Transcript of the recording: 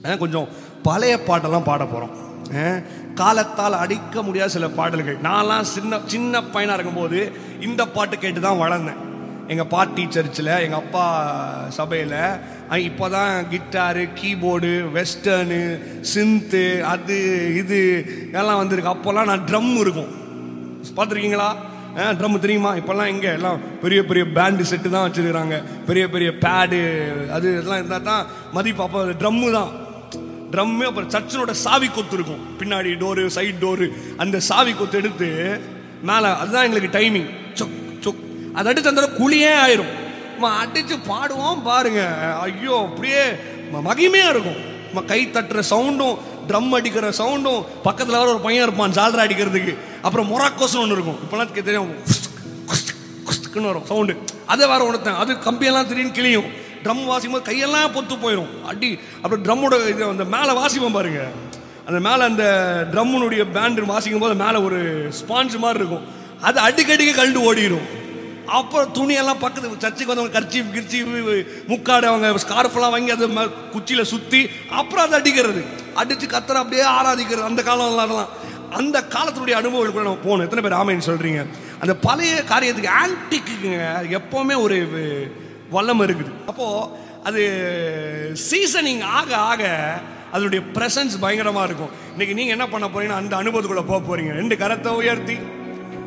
அஹ் கொஞ்சம் பழைய பாட்டெல்லாம் பாட போகிறோம் காலத்தால் அடிக்க முடியாத சில பாடல்கள் நான்லாம் சின்ன சின்ன பையனாக இருக்கும்போது இந்த பாட்டு கேட்டு தான் வளர்ந்தேன் எங்கள் பாட்டி சர்ச்சில் எங்கள் அப்பா சபையில் இப்போ தான் கிட்டாரு கீபோர்டு வெஸ்டர்னு சிந்து அது இது எல்லாம் வந்திருக்கு அப்போல்லாம் நான் ட்ரம் இருக்கும் பார்த்துருக்கீங்களா ட்ரம் தெரியுமா இப்போல்லாம் எங்கே எல்லாம் பெரிய பெரிய பேண்டு செட்டு தான் வச்சுருக்கிறாங்க பெரிய பெரிய பேடு அது இதெல்லாம் இருந்தால் தான் மதிப்பு அப்போ ட்ரம்மு தான் ட்ரம்மு அப்புறம் சர்ச்சினோட சாவி கொத்து இருக்கும் பின்னாடி டோரு சைடு டோரு அந்த சாவி கொத்து எடுத்து மேலே அதுதான் எங்களுக்கு டைமிங் சொக் சொக் அதை அடிச்சு அந்த இடத்துல குழியே ஆயிரும் நம்ம அடிச்சு பாடுவோம் பாருங்க ஐயோ அப்படியே ம- மகிமையா இருக்கும் நம்ம கை தட்டுற சவுண்டும் ட்ரம் அடிக்கிற சவுண்டும் பக்கத்தில் வேற ஒரு பையன் இருப்பான் ஜால்ரா அடிக்கிறதுக்கு அப்புறம் மொராக்கோஸ்னு ஒன்று இருக்கும் இப்போலாம் தெரியும் குஸ்க், குஸ்க், குஸ்க்னு வரும் சவுண்டு அதை வேற உணர்த்தேன் அது கம்பியெல்லாம் திடீர்னு கிளியும் ட்ரம் வாசிக்கும் போது கையெல்லாம் பொத்து போயிடும் அடி அப்புறம் ட்ரம்மோட இது அந்த மேலே வாசிப்போம் பாருங்க அந்த மேலே அந்த ட்ரம்முனுடைய பேண்டு வாசிக்கும் போது மேலே ஒரு ஸ்பாஞ்ச் மாதிரி இருக்கும் அது அடிக்கடிக்கு கழண்டு ஓடிடும் அப்புறம் துணியெல்லாம் பக்கத்து சர்ச்சுக்கு வந்தவங்க கர்ச்சி கிர்ச்சி முக்காடு அவங்க ஸ்கார்ஃபெல்லாம் வாங்கி அதை ம- குச்சியில சுற்றி அப்புறம் அதை அடிக்கிறது அடித்து கத்துற அப்படியே ஆராதிக்கிறது அந்த காலம் அதெல்லாம் அந்த காலத்தினுடைய அனுபவங்கள் கூட நம்ம போகணும் எத்தனை பேர் ஆமைன்னு சொல்றீங்க அந்த பழைய காரியத்துக்கு ஆன்டிக்குங்க எப்பவுமே ஒரு வு- வல்லம் இருக்குது அப்போ அது சீசனிங் ஆக ஆக அதனுடைய பிரசன்ஸ் பயங்கரமா இருக்கும் இன்னைக்கு நீங்க என்ன பண்ண போறீங்கன்னா அந்த அனுபவத்துக்குள்ள போக போறீங்க ரெண்டு கரத்தை உயர்த்தி